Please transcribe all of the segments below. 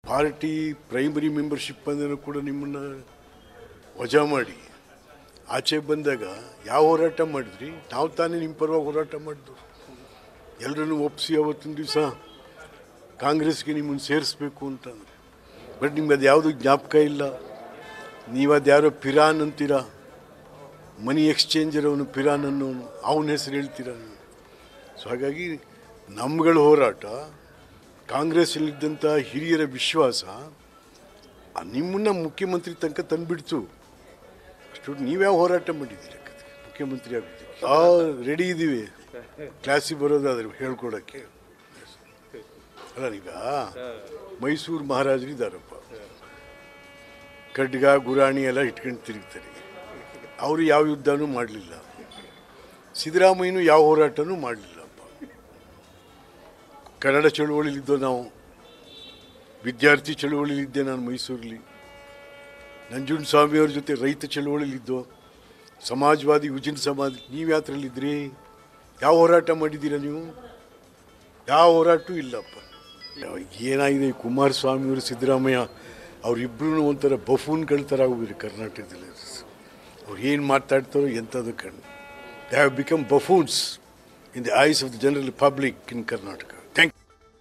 party primary membership ಅಂದೂ ಕೂಡ ನಿಮ್ಮನ್ನು ವಜಾ ಮಾಡಿ ಆಚೆ ಬಂದಾಗ ಯಾವ ಹೋರಾಟ ಮಾಡಿದ್ರಿ ನಾವು ತಾನೇ ನಿಮ್ಮ ಪರವಾಗಿ ಹೋರಾಟ ಮಾಡಿದ್ವು ಎಲ್ಲರನ್ನು ಒಪ್ಪಿಸಿ ಅವತ್ತಿನ ದಿವಸ ಕಾಂಗ್ರೆಸ್ಗೆ ನಿಮ್ಮನ್ನು ಸೇರಿಸ್ಬೇಕು ಅಂತಂದ್ರೆ ಬಟ್ ನಿಮ್ಗೆ ಅದು ಯಾವುದು ಜ್ಞಾಪಕ ಇಲ್ಲ ನೀವು ಅದು ಯಾರೋ ಪಿರಾನ್ ಅಂತೀರ ಮನಿ ಎಕ್ಸ್ಚೇಂಜರ್ ಅವನು ಪಿರಾನ್ ಅನ್ನೋನು ಅವನ ಹೆಸರು ಹೇಳ್ತೀರ ನೀವು ಸೊ ಹಾಗಾಗಿ ನಮ್ಗಳ ಹೋರಾಟ ಕಾಂಗ್ರೆಸ್ಸಲ್ಲಿದ್ದಂಥ ಹಿರಿಯರ ವಿಶ್ವಾಸ ಆ ನಿಮ್ಮನ್ನ ಮುಖ್ಯಮಂತ್ರಿ ತನಕ ತಂದುಬಿಡ್ತು ಅಷ್ಟು ನೀವ್ಯಾವ ಹೋರಾಟ ಮಾಡಿದ್ದೀರಿ ಮುಖ್ಯಮಂತ್ರಿ ಆಗಿದ್ದೀರಿ ಆ ರೆಡಿ ಇದ್ದೀವಿ ಕ್ಲಾಸಿಗೆ ಬರೋದಾದ್ರೆ ಹೇಳ್ಕೊಡೋಕ್ಕೆ ಅಲ್ಲ ಈಗ ಮೈಸೂರು ಮಹಾರಾಜರು ಇದ್ದಾರಪ್ಪ ಖಡ್ಗ ಗುರಾಣಿ ಎಲ್ಲ ಇಟ್ಕೊಂಡು ತಿರುಗ್ತಾರೆ ಅವರು ಯಾವ ಯುದ್ಧನೂ ಮಾಡಲಿಲ್ಲ ಸಿದ್ದರಾಮಯ್ಯನೂ ಯಾವ ಹೋರಾಟನೂ ಮಾಡಲಿಲ್ಲಪ್ಪ ಕನ್ನಡ ಚಳುವಳಿಲಿದ್ದೋ ನಾವು ವಿದ್ಯಾರ್ಥಿ ಚಳುವಳಿಲಿದ್ದೆ ನಾನು ಮೈಸೂರಲ್ಲಿ ನಂಜುಂಡ ಸ್ವಾಮಿಯವ್ರ ಜೊತೆ ರೈತ ಚಳುವಳಿಲಿದ್ದೋ ಸಮಾಜವಾದಿ ಯುಜಿನ್ ಸಮಾಜ ನೀವು ಯಾತ್ರಲ್ಲಿದ್ರಿ ಯಾವ ಹೋರಾಟ ಮಾಡಿದ್ದೀರಾ ನೀವು ಯಾವ ಹೋರಾಟವೂ ಇಲ್ಲಪ್ಪ ಏನಾಗಿದೆ ಈ ಕುಮಾರಸ್ವಾಮಿಯವರು ಸಿದ್ದರಾಮಯ್ಯ ಅವರಿಬ್ಬರೂ ಒಂಥರ ಬಫೂನ್ಗಳ ಥರ ಆಗೋಗಿರಿ ಕರ್ನಾಟಕದಲ್ಲಿ ಅವ್ರು ಏನು ಮಾತಾಡ್ತಾರೋ ಎಂಥದ್ದು ಕಣ್ಣು they have become buffoons in the eyes of the general public in Karnataka thank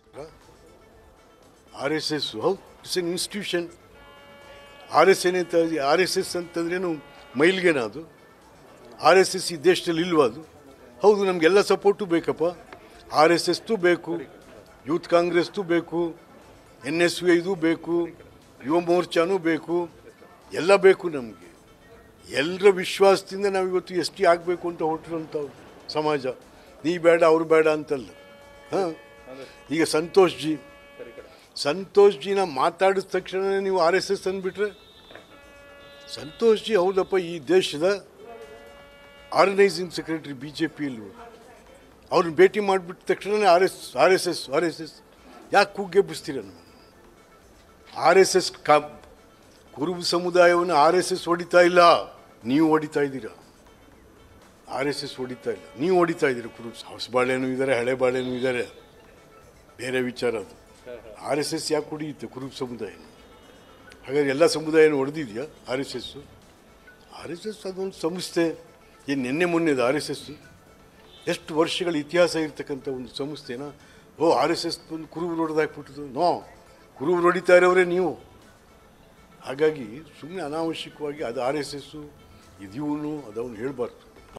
R S S ಹೌದು it's an institution R S ಏನಂತ ಆರ್ ಎಸ್ ಎಸ್ ಅಂತಂದ್ರೇನು ಮೈಲ್ಗೆನ ಅದು ಆರ್ ಎಸ್ ಎಸ್ ಈ ದೇಶದಲ್ಲಿ ಇಲ್ವಾ ಅದು ಹೌದು ನಮಗೆಲ್ಲ ಸಪೋರ್ಟು ಬೇಕಪ್ಪ ಆರ್ ಎಸ್ ಎಸ್ದು ಬೇಕು ಯೂತ್ ಕಾಂಗ್ರೆಸ್ದು ಬೇಕು ಎನ್ ಎಸ್ ಯು ಐದು ಬೇಕು ಯುವ ಮೋರ್ಚಾನೂ ಬೇಕು ಎಲ್ಲ ಬೇಕು ನಮಗೆ ಎಲ್ಲರ ವಿಶ್ವಾಸದಿಂದ ನಾವು ಇವತ್ತು ಎಸ್ ಟಿ ಆಗಬೇಕು ಅಂತ ಹೊರಟಿರೋಂಥವ್ರು ಸಮಾಜ ನೀ ಬೇಡ ಅವ್ರು ಬೇಡ ಅಂತಲ್ಲ ಹಾಂ ಈಗ ಸಂತೋಷ್ ಜಿ ಸಂತೋಷ್ ಜಿನ ಮಾತಾಡಿದ ತಕ್ಷಣ ನೀವು ಆರ್ ಎಸ್ ಎಸ್ ಅಂದ್ಬಿಟ್ರೆ ಸಂತೋಷ್ ಜಿ ಹೌದಪ್ಪ ಈ ದೇಶದ ಆರ್ಗನೈಸಿಂಗ್ ಸೆಕ್ರೆಟರಿ ಬಿ ಜೆ ಪಿಯಲ್ಲಿ ಅವ್ರನ್ನ ಭೇಟಿ ಮಾಡಿಬಿಟ್ಟ ತಕ್ಷಣ R S R S S R S S ಯಾಕೆ ಕೂಗೆಬ್ಬಿಸ್ತೀರ ನೀವು ಆರ್ ಎಸ್ ಎಸ್ ಕಾ ಕುರುಬ ಸಮುದಾಯವನ್ನು ಆರ್ ಎಸ್ ಎಸ್ ಹೊಡಿತಾ ಇಲ್ಲ ನೀವು ಹೊಡಿತಾ ಇದ್ದೀರಾ ಆರ್ ಎಸ್ ಎಸ್ ಹೊಡಿತಾ ಇಲ್ಲ ನೀವು ಹೊಡಿತಾ ಇದ್ದೀರಾ ಕುರುಬ ಹೊಸ ಬಾಳೆನೂ ಇದ್ದಾರೆ ಹಳೆ ಬಾಳೆನೂ ಇದ್ದಾರೆ ಬೇರೆ ವಿಚಾರ ಅದು ಆರ್ ಎಸ್ ಎಸ್ ಯಾಕೆ ಹೊಡಿಯುತ್ತೆ ಕುರುಬ ಸಮುದಾಯನ ಹಾಗಾದ್ರೆ ಎಲ್ಲ ಸಮುದಾಯನೂ ಹೊಡೆದಿದೆಯಾ R S S R S S ಅದೊಂದು ಸಂಸ್ಥೆ ಏನು ನಿನ್ನೆ ಮೊನ್ನೆದು ಆರ್ ಎಸ್ ಎಸ್ಸು ಎಷ್ಟು ವರ್ಷಗಳ ಇತಿಹಾಸ ಇರ್ತಕ್ಕಂಥ ಒಂದು ಸಂಸ್ಥೆನ ಓ ಆರ್ ಎಸ್ ಎಸ್ ಬಂದು ಕುರುಬರು ಹೊಡೆದಾಕ್ಬಿಟ್ಟದು ನೋ ಕುರುಬರು ಹೊಡಿತಾ ಇರೋರೇ ನೀವು ಹಾಗಾಗಿ ಸುಮ್ಮನೆ ಅನಾವಶ್ಯಕವಾಗಿ ಅದು ಆರ್ ಎಸ್ ಎಸ್ಸು ಇದು ಇವನು ಅದವನು ಹೇಳಬಾರ್ದು